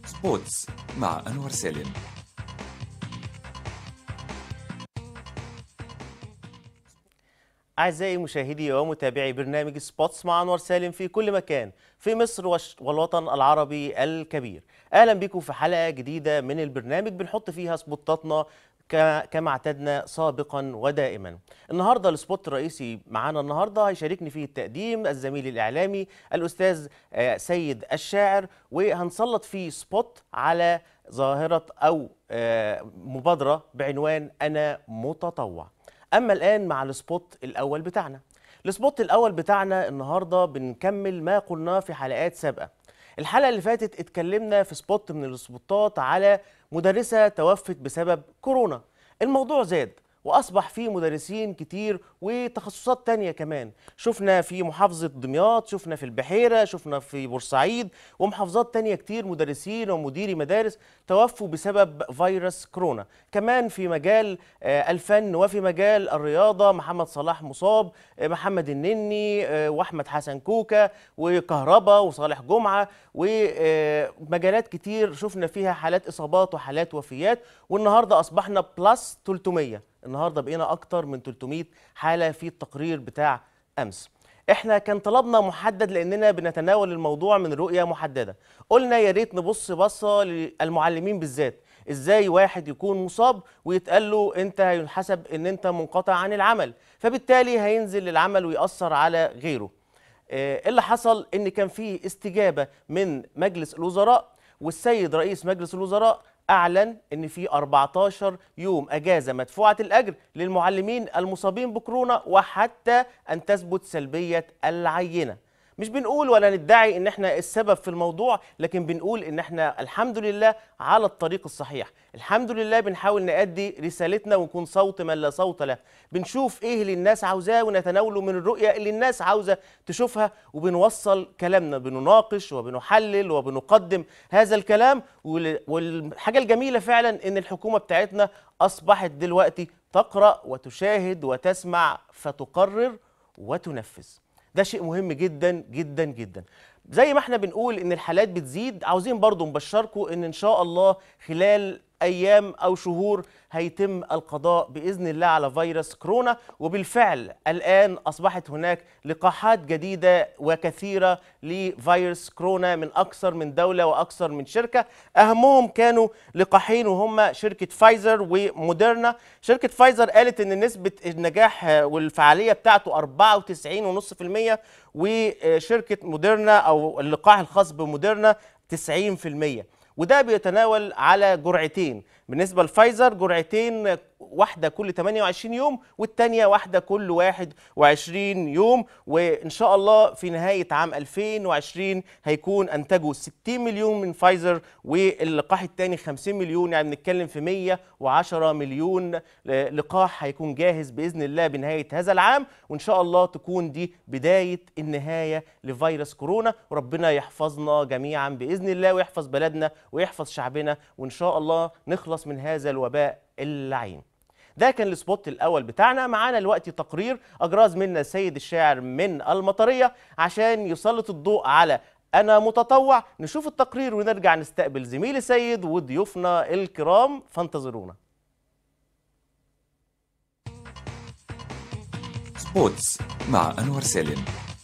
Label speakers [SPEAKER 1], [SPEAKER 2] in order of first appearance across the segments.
[SPEAKER 1] سبوتس مع أنور سالم
[SPEAKER 2] أعزائي مشاهدي ومتابعي برنامج سبوتس مع أنور سالم في كل مكان في مصر وش- والوطن العربي الكبير أهلا بكم في حلقة جديدة من البرنامج بنحط فيها سبوتاتنا ك- كما اعتدنا سابقا ودائما النهارده السبوت الرئيسي معانا النهارده هيشاركني فيه التقديم الزميل الاعلامي الاستاذ آه، سيد الشاعر وهنسلط فيه سبوت على ظاهره او آه، مبادره بعنوان انا متطوع اما الان مع السبوت الاول بتاعنا السبوت الاول بتاعنا النهارده بنكمل ما قلناه في حلقات سابقه الحلقه اللي فاتت اتكلمنا في سبوت من السبوتات على مدرسه توفت بسبب كورونا الموضوع زاد واصبح في مدرسين كتير وتخصصات تانية كمان شفنا في محافظة دمياط شفنا في البحيرة شفنا في بورسعيد ومحافظات تانية كتير مدرسين ومديري مدارس توفوا بسبب فيروس كورونا كمان في مجال آه، الفن وفي مجال الرياضة محمد صلاح مصاب آه، محمد النني آه، واحمد حسن كوكا وكهربا وصالح جمعة ومجالات كتير شفنا فيها حالات إصابات وحالات وفيات والنهاردة أصبحنا بلس 300 النهارده بقينا اكتر من 300 حاله في التقرير بتاع امس احنا كان طلبنا محدد لاننا بنتناول الموضوع من رؤيه محدده قلنا يا ريت نبص بصه للمعلمين بالذات ازاي واحد يكون مصاب ويتقال له انت هينحسب ان انت منقطع عن العمل فبالتالي هينزل للعمل ويأثر على غيره آه، اللي حصل ان كان في استجابه من مجلس الوزراء والسيد رئيس مجلس الوزراء اعلن ان في 14 يوم اجازه مدفوعه الاجر للمعلمين المصابين بكورونا وحتى ان تثبت سلبيه العينه مش بنقول ولا ندعي ان احنا السبب في الموضوع لكن بنقول ان احنا الحمد لله على الطريق الصحيح الحمد لله بنحاول نأدي رسالتنا ونكون صوت من لا صوت له بنشوف ايه اللي الناس عاوزاه ونتناوله من الرؤية اللي الناس عاوزة تشوفها وبنوصل كلامنا بنناقش وبنحلل وبنقدم هذا الكلام وال- والحاجة الجميلة فعلا ان الحكومة بتاعتنا اصبحت دلوقتي تقرأ وتشاهد وتسمع فتقرر وتنفذ ده شيء مهم جدا جدا جدا زي ما احنا بنقول ان الحالات بتزيد عاوزين برضو نبشركم ان ان شاء الله خلال ايام او شهور هيتم القضاء باذن الله على فيروس كورونا وبالفعل الان اصبحت هناك لقاحات جديده وكثيره لفيروس كورونا من اكثر من دوله واكثر من شركه اهمهم كانوا لقاحين وهم شركه فايزر وموديرنا شركه فايزر قالت ان نسبه النجاح والفعاليه بتاعته 94.5% وشركه موديرنا او اللقاح الخاص بموديرنا 90% وده بيتناول على جرعتين بالنسبة لفايزر جرعتين واحدة كل 28 يوم والتانية واحدة كل 21 يوم وإن شاء الله في نهاية عام 2020 هيكون أنتجوا 60 مليون من فايزر واللقاح التاني 50 مليون يعني بنتكلم في 110 مليون لقاح هيكون جاهز بإذن الله بنهاية هذا العام وإن شاء الله تكون دي بداية النهاية لفيروس كورونا وربنا يحفظنا جميعا بإذن الله ويحفظ بلدنا ويحفظ شعبنا وإن شاء الله نخلص من هذا الوباء اللعين ده كان السبوت الاول بتاعنا معانا الوقت تقرير اجراه زميلنا سيد الشاعر من المطريه عشان يسلط الضوء على انا متطوع نشوف التقرير ونرجع نستقبل زميلي سيد وضيوفنا الكرام فانتظرونا
[SPEAKER 1] سبوتس مع أنور سالم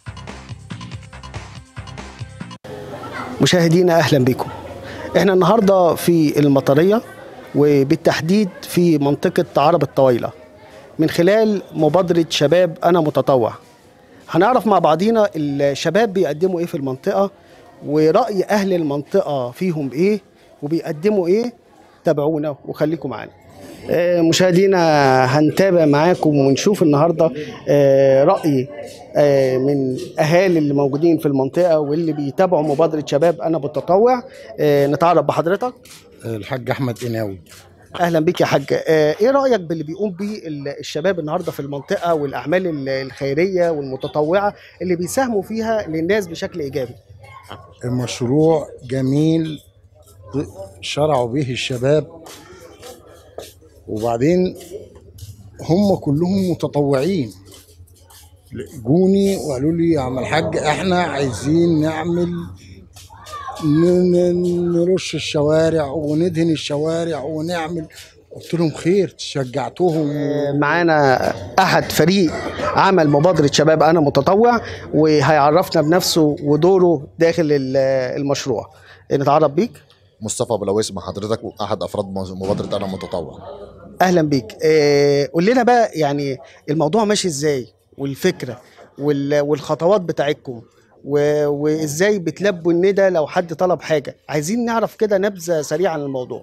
[SPEAKER 3] مشاهدينا اهلا بكم احنا النهارده في المطريه وبالتحديد في منطقه عرب الطويله من خلال مبادره شباب انا متطوع هنعرف مع بعضينا الشباب بيقدموا ايه في المنطقه وراي اهل المنطقه فيهم ايه وبيقدموا ايه تابعونا وخليكم معانا آه، مشاهدينا هنتابع معاكم ونشوف النهارده آه، راي آه، من اهالي اللي موجودين في المنطقه واللي بيتابعوا مبادره شباب انا متطوع آه، نتعرف بحضرتك
[SPEAKER 4] الحاج احمد قناوي
[SPEAKER 3] اهلا بيك يا حاج آه، ايه رايك باللي بيقوم بيه ال- الشباب النهارده في المنطقه والاعمال ال- الخيريه والمتطوعه اللي بيساهموا فيها للناس بشكل ايجابي
[SPEAKER 4] المشروع جميل شرعوا به الشباب وبعدين هم كلهم متطوعين جوني وقالوا لي يا عم الحاج احنا عايزين نعمل ن- ن- نرش الشوارع وندهن الشوارع ونعمل قلت لهم خير شجعتهم
[SPEAKER 3] معانا احد فريق عمل مبادره شباب انا متطوع وهيعرفنا بنفسه ودوره داخل ال- المشروع نتعرف بيك
[SPEAKER 5] مصطفى بلويس مع حضرتك احد افراد مبادره انا متطوع
[SPEAKER 3] اهلا بيك آه، قول لنا بقى يعني الموضوع ماشي ازاي والفكره وال- والخطوات بتاعتكم و- وازاي بتلبوا الندى لو حد طلب حاجه عايزين نعرف كده نبذه سريعه عن الموضوع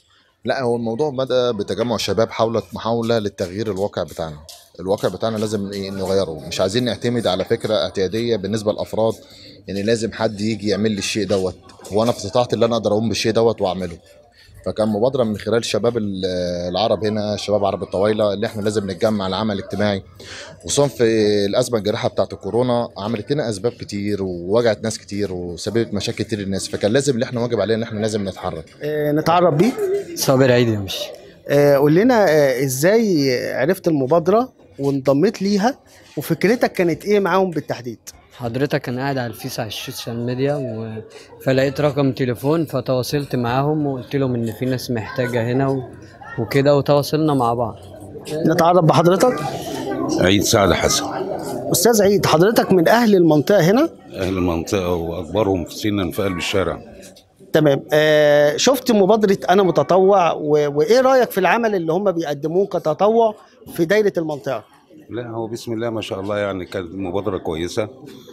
[SPEAKER 5] لا هو الموضوع بدا بتجمع الشباب حول محاوله للتغيير الواقع بتاعنا الواقع بتاعنا لازم إيه نغيره مش عايزين نعتمد على فكره اعتياديه بالنسبه للافراد ان لازم حد يجي يعمل لي الشيء دوت هو انا استطعت اللي انا اقدر اقوم بالشيء دوت واعمله فكان مبادره من خلال الشباب ال- العرب هنا شباب عرب الطويله اللي احنا لازم نتجمع لعمل اجتماعي خصوصا في الازمه الجارحه بتاعت الكورونا عملت لنا اسباب كتير ووجعت ناس كتير وسببت مشاكل كتير للناس فكان لازم اللي احنا واجب علينا ان احنا لازم نتحرك
[SPEAKER 3] آه، نتعرف بيك
[SPEAKER 6] صابر عيد يمشي
[SPEAKER 3] آه، قول لنا آه، ازاي عرفت المبادره وانضميت ليها وفكرتك كانت ايه معاهم بالتحديد
[SPEAKER 6] حضرتك كان قاعد على الفيس على السوشيال ميديا و... فلقيت رقم تليفون فتواصلت معاهم وقلت لهم ان في ناس محتاجة هنا و... وكده وتواصلنا مع بعض
[SPEAKER 3] نتعرف بحضرتك
[SPEAKER 7] عيد سعد حسن
[SPEAKER 3] استاذ عيد حضرتك من اهل المنطقه هنا
[SPEAKER 7] أهل المنطقة وأكبرهم في سنا في قلب الشارع
[SPEAKER 3] تمام آه شفت مبادره انا متطوع و... وايه رايك في العمل اللي هم بيقدموه كتطوع في دايره المنطقه
[SPEAKER 7] لا هو بسم الله ما شاء الله يعني كانت مبادرة كويسة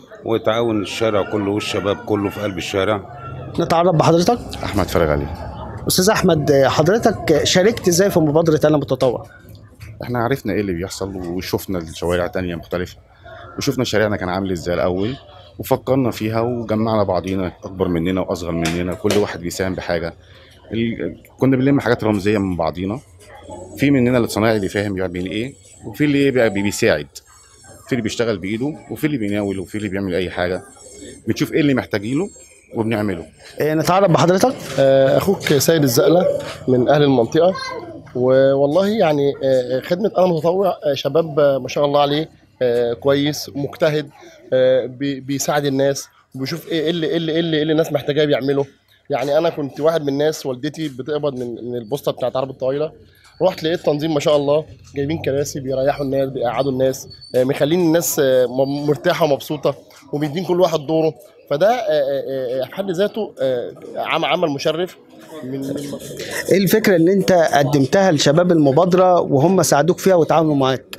[SPEAKER 7] وتعاون الشارع كله والشباب كله في قلب الشارع
[SPEAKER 3] نتعرف بحضرتك
[SPEAKER 8] احمد فرج علي
[SPEAKER 3] استاذ احمد آه، حضرتك شاركت ازاي في مبادره انا متطوع
[SPEAKER 8] احنا عرفنا ايه اللي بيحصل وشفنا الشوارع تانية مختلفة وشفنا شارعنا كان عامل ازاي الاول وفكرنا فيها وجمعنا بعضينا اكبر مننا واصغر مننا كل واحد بيساهم بحاجه ال... كنا بنلم حاجات رمزيه من بعضينا في مننا اللي صنايعي اللي فاهم بيعمل ايه وفي اللي إيه بقى بي- بيساعد في اللي بيشتغل بايده وفي اللي بيناول وفي اللي بيعمل اي حاجه بنشوف ايه اللي محتاجينه وبنعمله
[SPEAKER 3] آه نتعرف بحضرتك
[SPEAKER 9] آه، اخوك سيد الزقله من اهل المنطقه والله يعني آه، خدمه انا متطوع آه، شباب آه، ما شاء الله عليه آه، كويس مجتهد آه، بي- بيساعد الناس وبيشوف ايه اللي ايه اللي ايه اللي, إيه اللي الناس محتاجاه بيعمله يعني انا كنت واحد من الناس والدتي بتقبض من من البوسطه بتاعت عرب الطويله رحت لقيت تنظيم ما شاء الله جايبين كراسي بيريحوا الناس بيقعدوا الناس آه، مخلين الناس آه، م- مرتاحه ومبسوطه وبيدين كل واحد دوره فده آه، آه، آه، في حد ذاته آه، عم- عمل مشرف من من
[SPEAKER 3] ايه الفكره اللي انت قدمتها لشباب المبادره وهم ساعدوك فيها وتعاونوا معاك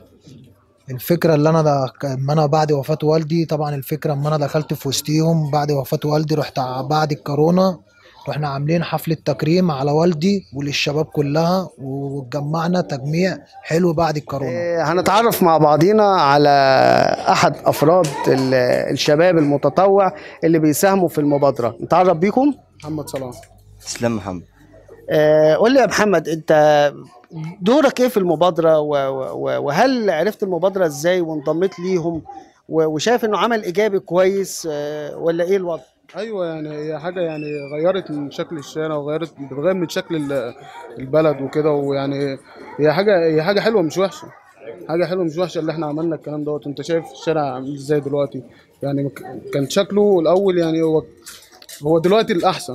[SPEAKER 10] الفكرة اللي أنا دا اما أنا بعد وفاة والدي طبعا الفكرة اما أنا دخلت في وسطيهم بعد وفاة والدي رحت ع- بعد الكورونا رحنا عاملين حفلة تكريم على والدي وللشباب كلها واتجمعنا تجميع حلو بعد الكورونا
[SPEAKER 3] آه، هنتعرف مع بعضينا على احد افراد ال- الشباب المتطوع اللي بيساهموا في المبادره نتعرف بيكم
[SPEAKER 9] محمد صلاح
[SPEAKER 6] اسلام محمد
[SPEAKER 3] آه، قول لي يا محمد انت دورك ايه في المبادره و- و- وهل عرفت المبادره ازاي وانضميت ليهم و- وشايف انه عمل ايجابي كويس آه، ولا ايه الوضع
[SPEAKER 9] ايوه يعني هي حاجه يعني غيرت من شكل الشارع وغيرت بتغير من شكل ال- البلد وكده ويعني هي حاجه هي حاجه حلوه مش وحشه حاجه حلوه مش وحشه اللي احنا عملنا الكلام دوت انت شايف الشارع عامل ازاي دلوقتي يعني مك- كان شكله الاول يعني هو هو دلوقتي الاحسن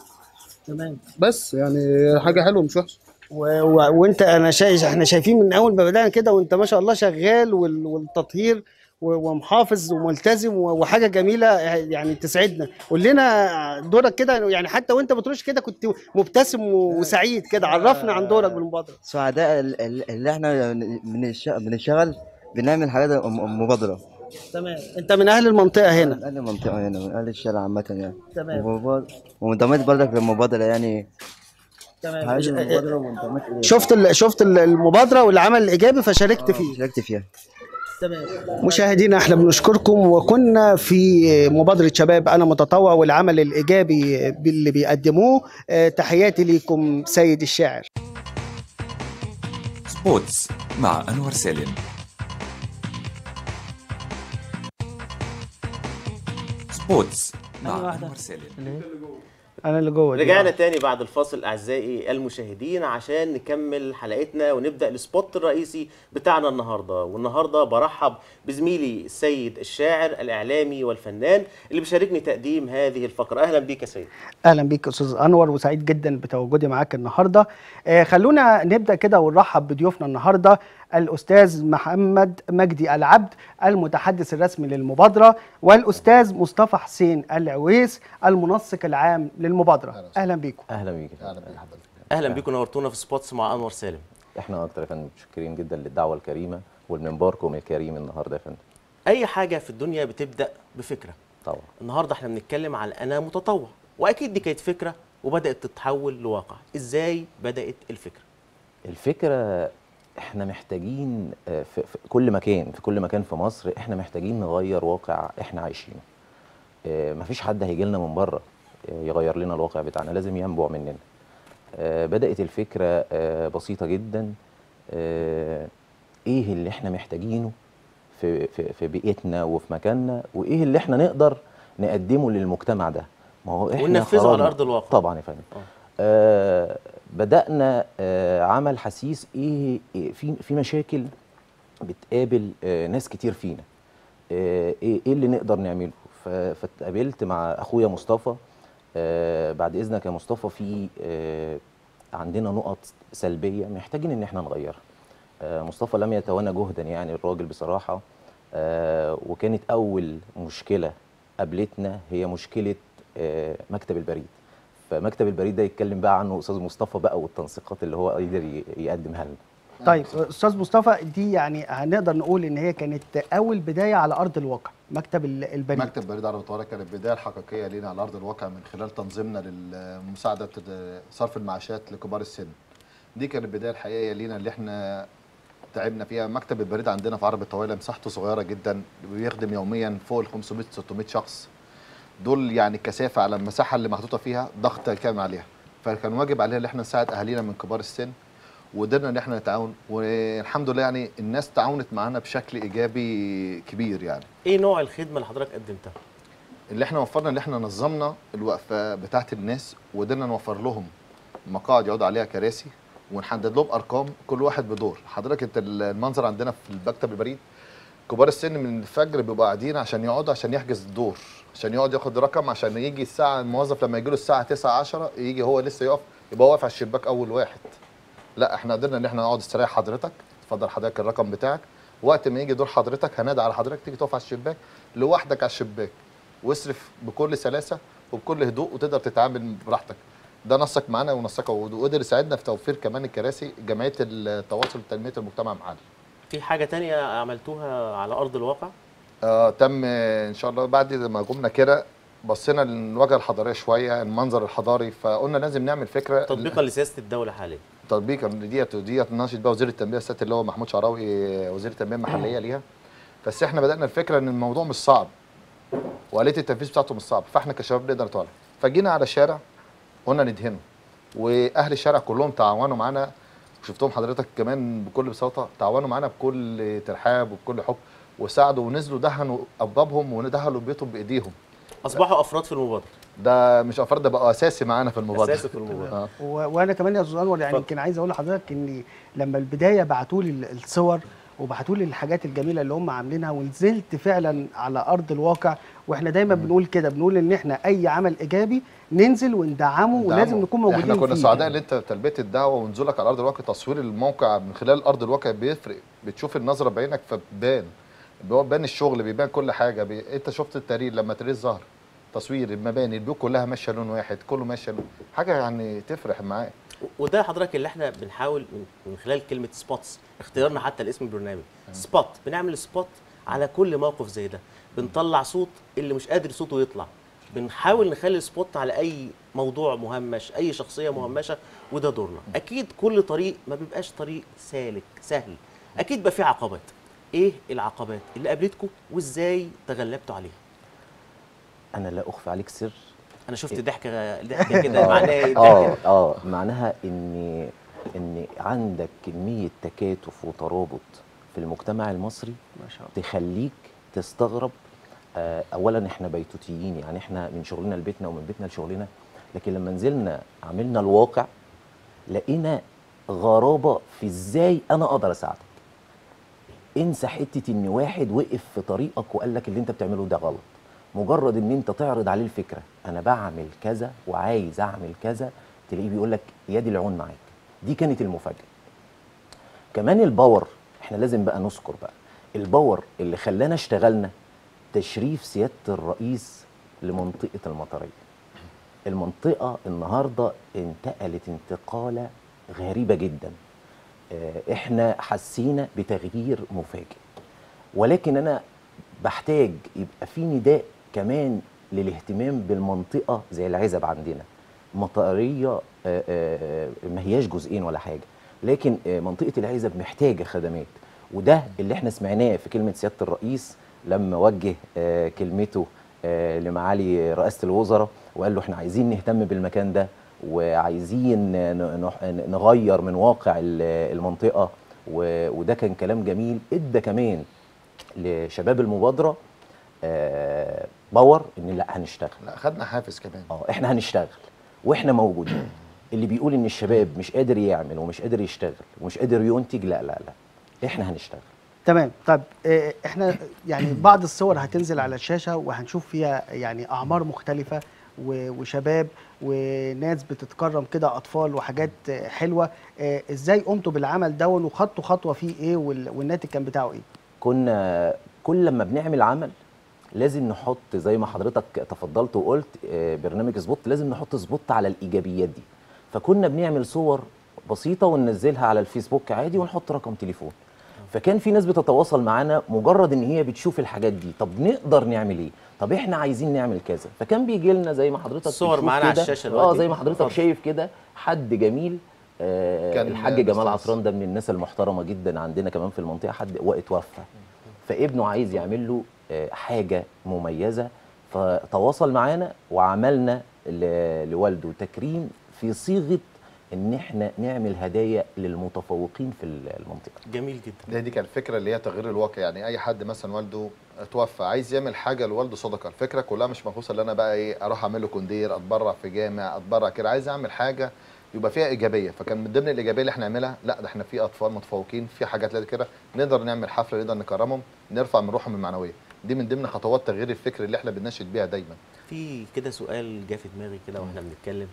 [SPEAKER 3] تمام
[SPEAKER 9] بس يعني حاجه حلوه مش وحشه
[SPEAKER 3] و- و- وانت انا شايف احنا شايفين من اول ما بدانا كده وانت ما شاء الله شغال وال- والتطهير و- ومحافظ وملتزم و- وحاجه جميله يعني تسعدنا قول لنا دورك كده يعني حتى وانت بترش كده كنت مبتسم و- وسعيد كده عرفنا عن دورك بالمبادره
[SPEAKER 6] سعداء ال- ال- اللي احنا بنش- بنشتغل بنعمل حاجات م- مبادرة
[SPEAKER 3] تمام انت من اهل المنطقه هنا
[SPEAKER 6] من أهل المنطقة هنا من أهل الشارع عامة يعني
[SPEAKER 3] تمام
[SPEAKER 6] ومباد- وانضميت برضك للمبادرة يعني
[SPEAKER 3] تمام
[SPEAKER 6] حاجة المبادرة وانضميت إليها.
[SPEAKER 3] شفت ال- شفت ال- المبادره والعمل الايجابي فشاركت فيه
[SPEAKER 6] شاركت فيها
[SPEAKER 3] تمام مشاهدينا احنا بنشكركم وكنا في مبادره شباب انا متطوع والعمل الايجابي اللي بيقدموه اه، تحياتي ليكم سيد الشاعر
[SPEAKER 1] سبوتس مع أنور سالم سبوتس مع أنور سالم
[SPEAKER 3] انا اللي جوه دي.
[SPEAKER 2] رجعنا تاني بعد الفاصل اعزائي المشاهدين عشان نكمل حلقتنا ونبدا السبوت الرئيسي بتاعنا النهارده والنهارده برحب بزميلي السيد الشاعر الاعلامي والفنان اللي بيشاركني تقديم هذه الفقره اهلا بيك يا سيد
[SPEAKER 3] اهلا بيك استاذ انور وسعيد جدا بتواجدي معاك النهارده آه خلونا نبدا كده ونرحب بضيوفنا النهارده الاستاذ محمد مجدي العبد المتحدث الرسمي للمبادره والاستاذ مصطفى حسين العويس المنسق العام للمبادره اهلا بيكم
[SPEAKER 11] اهلا بيك
[SPEAKER 5] اهلا بيك حضرتك
[SPEAKER 2] اهلا بيكم نورتونا في سبوتس مع انور سالم
[SPEAKER 11] احنا اكتر يا فندم متشكرين جدا للدعوه الكريمه والمنبركم الكريم النهارده يا فندم
[SPEAKER 2] اي حاجه في الدنيا بتبدا بفكره
[SPEAKER 11] طبعا
[SPEAKER 2] النهارده احنا بنتكلم على انا متطوع واكيد دي كانت فكره وبدات تتحول لواقع ازاي بدات الفكره
[SPEAKER 11] الفكره احنا محتاجين آه، في, في كل مكان في كل مكان في مصر احنا محتاجين نغير واقع احنا عايشينه آه، مفيش حد هيجي لنا من بره آه، يغير لنا الواقع بتاعنا لازم ينبع مننا آه، بدات الفكره آه، بسيطه جدا آه، ايه اللي احنا محتاجينه في في في بيئتنا وفي مكاننا وايه اللي احنا نقدر نقدمه للمجتمع ده ما هو احنا
[SPEAKER 2] وننفذه على
[SPEAKER 11] خرجنا-
[SPEAKER 2] أرض الواقع.
[SPEAKER 11] طبعا يا فندم آه بدانا آه عمل حسيس ايه إيه في في مشاكل بتقابل آه ناس كتير فينا آه ايه إيه اللي نقدر نعمله ف- فاتقابلت مع اخويا مصطفى آه بعد اذنك يا مصطفى في آه عندنا نقط سلبيه محتاجين ان احنا نغيرها آه مصطفى لم يتوانى جهدا يعني الراجل بصراحه آه وكانت اول مشكله قابلتنا هي مشكله آه مكتب البريد فمكتب البريد ده يتكلم بقى عنه استاذ مصطفى بقى والتنسيقات اللي هو قدر ي- يقدمها لنا
[SPEAKER 3] طيب استاذ مصطفى دي يعني هنقدر نقول ان هي كانت اول بدايه على ارض الواقع مكتب ال- البريد
[SPEAKER 5] مكتب بريد عرب الطوارئ كانت البدايه الحقيقيه لينا على ارض الواقع من خلال تنظيمنا لمساعده صرف المعاشات لكبار السن. دي كانت البدايه الحقيقيه لينا اللي احنا تعبنا فيها مكتب البريد عندنا في عرب الطويله مساحته صغيره جدا بيخدم يوميا فوق ال 500 600 شخص دول يعني كثافه على المساحه اللي محطوطه فيها ضغط كامل عليها فكان واجب علينا ان احنا نساعد اهالينا من كبار السن وقدرنا ان احنا نتعاون والحمد لله يعني الناس تعاونت معانا بشكل ايجابي كبير يعني
[SPEAKER 2] ايه نوع الخدمه اللي حضرتك قدمتها
[SPEAKER 5] اللي احنا وفرنا اللي احنا نظمنا الوقفه بتاعت الناس وقدرنا نوفر لهم مقاعد يقعدوا عليها كراسي ونحدد لهم ارقام كل واحد بدور حضرتك انت المنظر عندنا في المكتب البريد كبار السن من الفجر بيبقوا قاعدين عشان يقعدوا عشان يحجز الدور عشان يقعد ياخد رقم عشان يجي الساعه الموظف لما يجي له الساعه 9 10 يجي هو لسه يقف يبقى واقف على الشباك اول واحد لا احنا قدرنا ان احنا نقعد استريح حضرتك اتفضل حضرتك الرقم بتاعك وقت ما يجي دور حضرتك هنادي على حضرتك تيجي تقف على الشباك لوحدك على الشباك واصرف بكل سلاسه وبكل هدوء وتقدر تتعامل براحتك ده نسق معانا ونسقه وقدر يساعدنا في توفير كمان الكراسي جمعيه التواصل وتنميه المجتمع معانا
[SPEAKER 2] في حاجه تانية عملتوها على ارض الواقع
[SPEAKER 5] آه تم آه، ان شاء الله بعد ما قمنا كده بصينا للواجهه الحضاريه شويه المنظر الحضاري فقلنا لازم نعمل فكره
[SPEAKER 2] تطبيقا لسياسه الدوله حاليا
[SPEAKER 5] تطبيقا ديت وديت ناشد بقى وزير التنميه السيادة اللي هو محمود شعراوي وزير التنميه المحليه ليها بس احنا بدانا الفكره ان الموضوع مش صعب وآلية التنفيذ بتاعته مش صعب فاحنا كشباب نقدر نطالع فجينا على الشارع قلنا ندهنه واهل الشارع كلهم تعاونوا معانا شفتهم حضرتك كمان بكل بساطه تعاونوا معانا بكل ترحاب وبكل حب وساعدوا ونزلوا دهنوا ابوابهم ودهنوا بيوتهم بايديهم
[SPEAKER 2] اصبحوا افراد في المبادره
[SPEAKER 5] ده مش افراد ده بقى اساسي معانا في المبادره
[SPEAKER 2] اساسي في المبادره
[SPEAKER 5] آه.
[SPEAKER 3] و- وانا كمان يا استاذ انور يعني يمكن عايز اقول لحضرتك ان لما البدايه بعتوا لي ال- الصور وبعتوا لي الحاجات الجميله اللي هم عاملينها ونزلت فعلا على ارض الواقع واحنا دايما بنقول كده بنقول ان احنا اي عمل ايجابي ننزل وندعمه ولازم نكون موجودين
[SPEAKER 5] احنا كنا
[SPEAKER 3] فيه.
[SPEAKER 5] سعداء ان انت تلبيه الدعوه ونزولك على ارض الواقع تصوير الموقع من خلال ارض الواقع بيفرق بتشوف النظره بعينك فبتبان بيبان الشغل بيبان كل حاجه بي... انت شفت التقرير لما تقرير ظهر تصوير المباني البيوت كلها ماشيه لون واحد كله ماشيه لون حاجه يعني تفرح معاك
[SPEAKER 2] وده حضرتك اللي احنا بنحاول من- من خلال كلمه سبوتس اختيارنا حتى لاسم البرنامج سبوت بنعمل سبوت على كل موقف زي ده بنطلع صوت اللي مش قادر صوته يطلع بنحاول نخلي سبوت على اي موضوع مهمش اي شخصيه مهمشه وده دورنا اكيد كل طريق ما بيبقاش طريق سالك سهل اكيد بقى فيه عقبات ايه العقبات اللي قابلتكم وازاي تغلبتوا عليها
[SPEAKER 11] انا لا اخفي عليك سر
[SPEAKER 2] انا شفت ضحكه ضحكه كده معناها ايه
[SPEAKER 11] اه
[SPEAKER 2] ضحكة؟
[SPEAKER 11] اه معناها ان ان عندك كميه تكاتف وترابط في المجتمع المصري
[SPEAKER 3] ما شاء الله
[SPEAKER 11] تخليك تستغرب آه اولا احنا بيتوتيين يعني احنا من شغلنا لبيتنا ومن بيتنا لشغلنا لكن لما نزلنا عملنا الواقع لقينا غرابه في ازاي انا اقدر اساعدك انسى حته ان واحد وقف في طريقك وقال لك اللي انت بتعمله ده غلط مجرد ان انت تعرض عليه الفكره انا بعمل كذا وعايز اعمل كذا تلاقيه بيقول لك يدي العون معاك دي كانت المفاجاه كمان الباور احنا لازم بقى نذكر بقى الباور اللي خلانا اشتغلنا تشريف سياده الرئيس لمنطقه المطريه المنطقه النهارده انتقلت انتقاله غريبه جدا آه، احنا حسينا بتغيير مفاجئ ولكن انا بحتاج يبقى في نداء كمان للاهتمام بالمنطقه زي العزب عندنا مطريه آه، آه، ما هياش جزئين ولا حاجه لكن آه، منطقه العزب محتاجه خدمات وده اللي احنا سمعناه في كلمه سياده الرئيس لما وجه آه، كلمته آه، لمعالي رئاسه الوزراء وقال له احنا عايزين نهتم بالمكان ده وعايزين ن- ن- نغير من واقع ال- المنطقه و- وده كان كلام جميل ادى كمان لشباب المبادره آه، باور ان لا هنشتغل
[SPEAKER 5] لا خدنا حافز كمان
[SPEAKER 11] اه احنا هنشتغل واحنا موجودين اللي بيقول ان الشباب مش قادر يعمل ومش قادر يشتغل ومش قادر ينتج لا لا لا احنا هنشتغل
[SPEAKER 3] تمام طيب آه، احنا يعني بعض الصور هتنزل على الشاشه وهنشوف فيها يعني اعمار مختلفه و- وشباب وناس بتتكرم كده اطفال وحاجات آه، حلوه آه، ازاي قمتوا بالعمل ده وخدتوا خطوه فيه ايه وال- والناتج كان بتاعه ايه
[SPEAKER 11] كنا كل لما بنعمل عمل لازم نحط زي ما حضرتك تفضلت وقلت آه، برنامج سبوت لازم نحط سبوت على الايجابيات دي فكنا بنعمل صور بسيطه وننزلها على الفيسبوك عادي ونحط رقم تليفون فكان في ناس بتتواصل معانا مجرد ان هي بتشوف الحاجات دي طب نقدر نعمل ايه طب احنا عايزين نعمل كذا فكان بيجي لنا زي ما حضرتك
[SPEAKER 2] الصور
[SPEAKER 11] بتشوف
[SPEAKER 2] معانا على
[SPEAKER 11] كده.
[SPEAKER 2] الشاشة
[SPEAKER 11] اه
[SPEAKER 2] دلوقتي.
[SPEAKER 11] زي ما حضرتك
[SPEAKER 2] اتفضل.
[SPEAKER 11] شايف كده حد جميل آه
[SPEAKER 5] كان
[SPEAKER 11] الحاج جمال
[SPEAKER 5] أستاذ.
[SPEAKER 11] عطران ده من الناس المحترمه جدا عندنا كمان في المنطقه حد واتوفى فابنه عايز يعمل له آه، حاجه مميزه فتواصل معانا وعملنا ل- لوالده تكريم في صيغه ان احنا نعمل هدايا للمتفوقين في المنطقه
[SPEAKER 2] جميل جدا
[SPEAKER 5] ده دي كانت الفكره اللي هي تغيير الواقع يعني اي حد مثلا والده توفى عايز يعمل حاجه لوالده صدقه الفكره كلها مش مخصوصه ان انا بقى ايه اروح اعمل له كوندير اتبرع في جامع اتبرع كده عايز اعمل حاجه يبقى فيها ايجابيه فكان من ضمن الايجابيه اللي احنا نعملها لا ده احنا في اطفال متفوقين في حاجات زي كده نقدر نعمل حفله نقدر نكرمهم نرفع من روحهم المعنويه دي من ضمن خطوات تغيير الفكر اللي احنا بنناشد بيها دايما
[SPEAKER 2] في كده سؤال جه في دماغي كده واحنا بنتكلم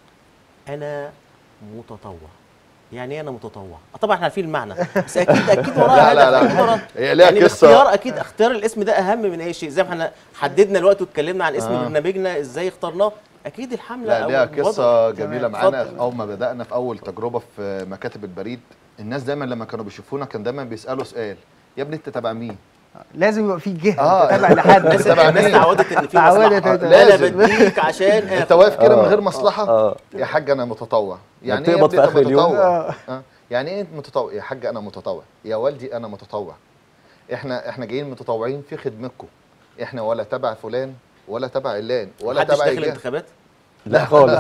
[SPEAKER 2] انا متطوع يعني ايه انا متطوع آه طبعا احنا عارفين المعنى بس اكيد اكيد وراها
[SPEAKER 5] لا، لا،
[SPEAKER 2] هدف،
[SPEAKER 5] لا.
[SPEAKER 2] أكيد وراها-
[SPEAKER 5] هي ليها
[SPEAKER 2] يعني
[SPEAKER 5] قصة.
[SPEAKER 2] الاختيار اكيد اختيار الاسم ده اهم من اي شيء زي ما احنا حددنا الوقت واتكلمنا عن اسم
[SPEAKER 5] آه.
[SPEAKER 2] برنامجنا ازاي اخترناه اكيد الحمله
[SPEAKER 5] لا
[SPEAKER 2] أو
[SPEAKER 5] ليها
[SPEAKER 2] المبادرة.
[SPEAKER 5] قصه جميله
[SPEAKER 2] تمام،
[SPEAKER 5] معانا
[SPEAKER 2] اتفضل.
[SPEAKER 5] اول ما بدانا في اول تجربه في مكاتب البريد الناس دايما لما كانوا بيشوفونا كان دايما بيسالوا سؤال يا ابني انت تبع مين
[SPEAKER 3] لازم يبقى في جهه
[SPEAKER 5] آه.
[SPEAKER 3] تتابع لحد
[SPEAKER 2] الناس
[SPEAKER 5] تبع
[SPEAKER 2] الناس
[SPEAKER 5] مين؟
[SPEAKER 2] اتعودت ان في
[SPEAKER 3] اتعودت
[SPEAKER 2] مصلحه
[SPEAKER 3] إنت-
[SPEAKER 2] لا انا
[SPEAKER 5] لازم.
[SPEAKER 2] بديك عشان
[SPEAKER 5] انت
[SPEAKER 2] آخد.
[SPEAKER 5] واقف كده من
[SPEAKER 11] آه.
[SPEAKER 5] غير مصلحه
[SPEAKER 11] اه
[SPEAKER 5] يا حاج انا متطوع يعني
[SPEAKER 11] بتقبض
[SPEAKER 5] ايه يا
[SPEAKER 11] في
[SPEAKER 5] ابني
[SPEAKER 11] آخر اليوم؟
[SPEAKER 5] متطوع آه. يعني ايه متطوع يا حاج انا متطوع يا والدي انا متطوع احنا احنا جايين متطوعين في خدمتكم احنا ولا تبع فلان ولا تبع علان ولا
[SPEAKER 2] محدش
[SPEAKER 5] تبع
[SPEAKER 2] داخل
[SPEAKER 5] الجهة.
[SPEAKER 2] انتخابات
[SPEAKER 11] لا خالص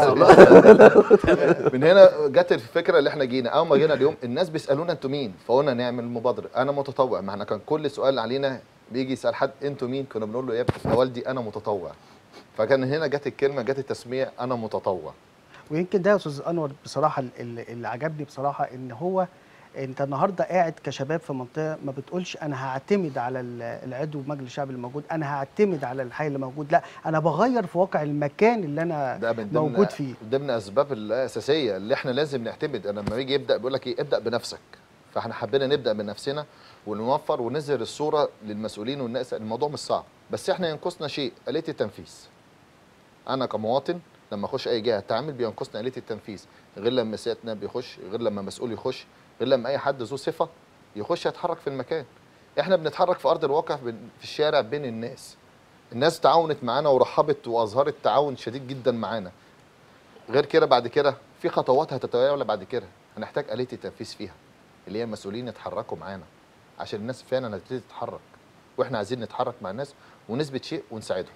[SPEAKER 5] من هنا جت الفكره اللي احنا جينا اول ما جينا اليوم الناس بيسالونا انتوا مين فقلنا نعمل مبادره انا متطوع ما احنا كان كل سؤال علينا بيجي يسال حد انتوا مين كنا بنقول له يا ابني يا والدي انا متطوع فكان هنا جت الكلمه جت التسميه انا متطوع
[SPEAKER 3] ويمكن ده يا استاذ انور بصراحه ال- ال- اللي عجبني بصراحه ان هو انت النهارده قاعد كشباب في منطقه ما بتقولش انا هعتمد على ال- العضو مجلس الشعب اللي موجود انا هعتمد على الحي اللي موجود لا انا بغير في واقع المكان اللي انا
[SPEAKER 5] ده من ضمن
[SPEAKER 3] موجود فيه
[SPEAKER 5] ضمن اسباب الاساسيه اللي احنا لازم نعتمد انا لما يجي يبدا بيقول لك ايه ابدا بنفسك فاحنا حبينا نبدا بنفسنا ونوفر ونظهر الصوره للمسؤولين والناس الموضوع مش صعب بس احنا ينقصنا شيء اليه التنفيذ انا كمواطن لما اخش اي جهه تعمل بينقصنا اليه التنفيذ غير لما سيادتنا بيخش غير لما مسؤول يخش غير لما اي حد ذو صفه يخش يتحرك في المكان احنا بنتحرك في ارض الواقع بن- في الشارع بين الناس الناس تعاونت معانا ورحبت واظهرت تعاون شديد جدا معانا غير كده بعد كده في خطوات هتتوالى بعد كده هنحتاج آلية التنفيذ فيها اللي هي المسؤولين يتحركوا معانا عشان الناس فعلا هتبتدي تتحرك واحنا عايزين نتحرك مع الناس ونثبت شيء ونساعدهم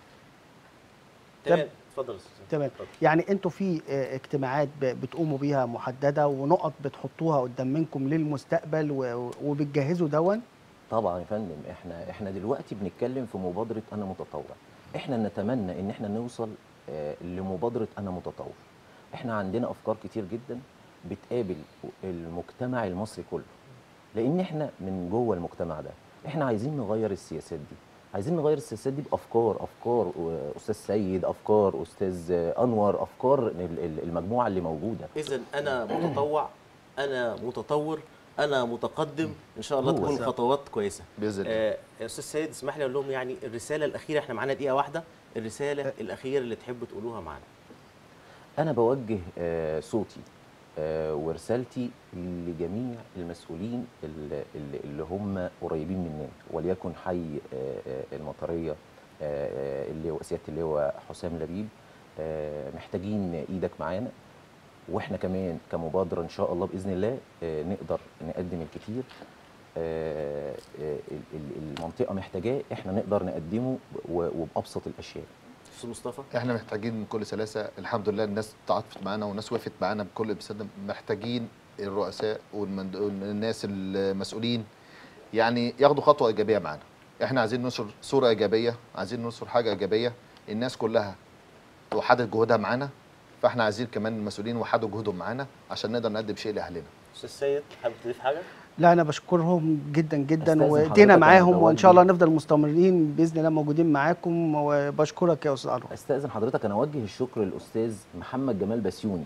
[SPEAKER 2] تمام اتفضل يا استاذ
[SPEAKER 3] تمام يعني انتوا في اه، اجتماعات ب- بتقوموا بيها محدده ونقط بتحطوها قدام منكم للمستقبل و- وبتجهزوا دون
[SPEAKER 11] طبعا يا فندم احنا احنا دلوقتي بنتكلم في مبادره انا متطوع احنا نتمنى ان احنا نوصل آه، لمبادره انا متطوع احنا عندنا افكار كتير جدا بتقابل المجتمع المصري كله لان احنا من جوه المجتمع ده احنا عايزين نغير السياسات دي عايزين نغير السياسات دي بافكار افكار آه، استاذ سيد افكار استاذ آه، انور افكار ال- ال- المجموعه اللي موجوده
[SPEAKER 2] اذا انا متطوع انا متطور انا متقدم ان شاء الله
[SPEAKER 11] هو
[SPEAKER 2] تكون
[SPEAKER 11] ده.
[SPEAKER 2] خطوات كويسه
[SPEAKER 5] باذن الله
[SPEAKER 2] آه يا استاذ سيد اسمح لي اقول لهم يعني الرساله الاخيره احنا معانا دقيقه واحده الرساله الاخيره اللي تحبوا تقولوها معانا
[SPEAKER 11] انا بوجه آه، صوتي آه، ورسالتي لجميع المسؤولين اللي, اللي- اللي هم قريبين مننا وليكن حي آه، آه، المطريه آه، آه، اللي سياده اللواء حسام لبيب آه، محتاجين ايدك معانا واحنا كمان كمبادره ان شاء الله باذن الله آه، نقدر نقدم الكتير آه، آه، ال- ال- المنطقه محتاجاه احنا نقدر نقدمه و- وبابسط الاشياء
[SPEAKER 2] استاذ مصطفى
[SPEAKER 5] احنا محتاجين بكل سلاسه الحمد لله الناس تعاطفت معانا والناس وقفت معانا بكل بسد محتاجين الرؤساء والمند- والناس المسؤولين يعني ياخدوا خطوه ايجابيه معانا احنا عايزين ننشر صوره ايجابيه عايزين ننشر حاجه ايجابيه الناس كلها وحدت جهودها معانا فاحنا عايزين كمان المسؤولين وحدوا جهودهم معانا عشان نقدر نقدم شيء لاهلنا
[SPEAKER 2] استاذ سيد حابب تضيف حاجه
[SPEAKER 3] لا انا بشكرهم جدا جدا
[SPEAKER 11] أستاذن
[SPEAKER 3] وايدينا
[SPEAKER 11] حضرتك
[SPEAKER 3] معاهم
[SPEAKER 11] أنا
[SPEAKER 3] وان شاء الله
[SPEAKER 11] بوجه-
[SPEAKER 3] نفضل مستمرين باذن الله موجودين معاكم وبشكرك يا استاذ انور
[SPEAKER 11] استاذن حضرتك انا اوجه الشكر للاستاذ محمد جمال بسيوني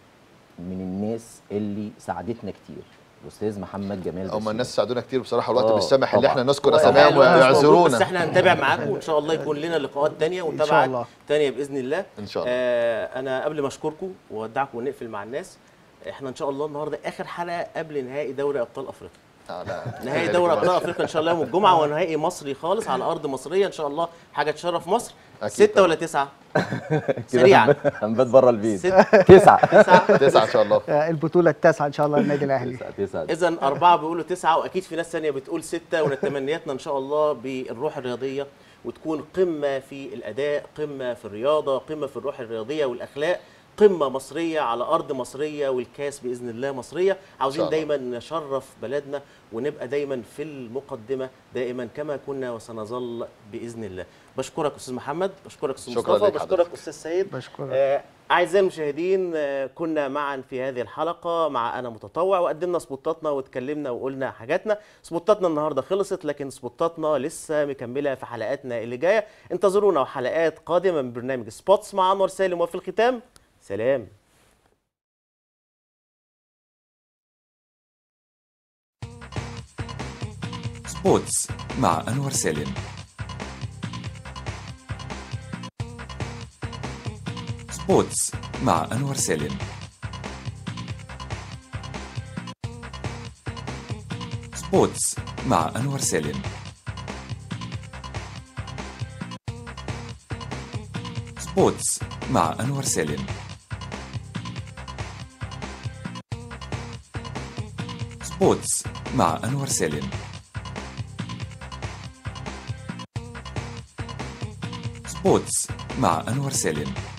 [SPEAKER 11] من الناس اللي ساعدتنا كتير الاستاذ محمد جمال
[SPEAKER 5] هم
[SPEAKER 11] بسيوني.
[SPEAKER 5] الناس ساعدونا كتير بصراحه الوقت
[SPEAKER 11] آه،
[SPEAKER 5] مش سامح ان
[SPEAKER 11] طبعاً.
[SPEAKER 5] احنا نذكر
[SPEAKER 11] وأنا
[SPEAKER 5] اساميهم
[SPEAKER 2] الوقت مش موجود،
[SPEAKER 5] ويعذرونا
[SPEAKER 2] بس احنا هنتابع معاكم وان شاء الله يكون لنا لقاءات تانية
[SPEAKER 3] ان شاء
[SPEAKER 2] ومتابعه
[SPEAKER 3] الله
[SPEAKER 2] تانية باذن الله
[SPEAKER 5] ان شاء الله
[SPEAKER 2] آه انا قبل ما اشكركم واودعكم ونقفل مع الناس احنا ان شاء الله النهارده اخر حلقه قبل نهائي دوري ابطال افريقيا
[SPEAKER 5] آه، لا.
[SPEAKER 2] نهائي دوري ابطال افريقيا ان شاء الله يوم الجمعه ونهائي مصري خالص على ارض مصريه ان شاء الله حاجه تشرف مصر
[SPEAKER 5] أكيد
[SPEAKER 2] ستة
[SPEAKER 5] طبعاً.
[SPEAKER 2] ولا تسعة؟
[SPEAKER 11] كده
[SPEAKER 2] سريعا
[SPEAKER 11] هنبات- هنبات بره البيت
[SPEAKER 2] ست
[SPEAKER 11] تسعة
[SPEAKER 2] تسعة
[SPEAKER 5] تسعه ان شاء الله
[SPEAKER 3] آه، البطوله التاسعه ان شاء الله للنادي الاهلي
[SPEAKER 11] تسعة تسعة
[SPEAKER 2] اذا اربعه بيقولوا تسعه واكيد في ناس ثانيه بتقول سته ونتمنياتنا ان شاء الله بالروح الرياضيه وتكون قمه في الاداء قمه في الرياضه قمه في الروح الرياضيه والاخلاق قمه مصريه على ارض مصريه والكاس باذن الله مصريه عاوزين
[SPEAKER 5] إن شاء
[SPEAKER 2] دايما نشرف بلدنا ونبقى دايما في المقدمه دائما كما كنا وسنظل باذن الله بشكرك استاذ محمد بشكرك استاذ
[SPEAKER 5] شكراً
[SPEAKER 2] مصطفى
[SPEAKER 5] لك
[SPEAKER 2] بشكرك
[SPEAKER 5] حضرتك.
[SPEAKER 2] استاذ سيد
[SPEAKER 3] بشكرك
[SPEAKER 2] آه، أعزائي المشاهدين آه، كنا معا في هذه الحلقة مع أنا متطوع وقدمنا سبوتاتنا واتكلمنا وقلنا حاجاتنا سبوتاتنا النهاردة خلصت لكن سبوتاتنا لسه مكملة في حلقاتنا اللي جاية انتظرونا وحلقات قادمة من برنامج سبوتس مع أنور سالم وفي الختام سلام
[SPEAKER 1] سبوتس مع أنور سالم سبوتس مع أنور سالم سبوتس مع أنور سالم سبوتس مع أنور سالم سبوتس مع أنور سالم سبوتس مع أنور سالم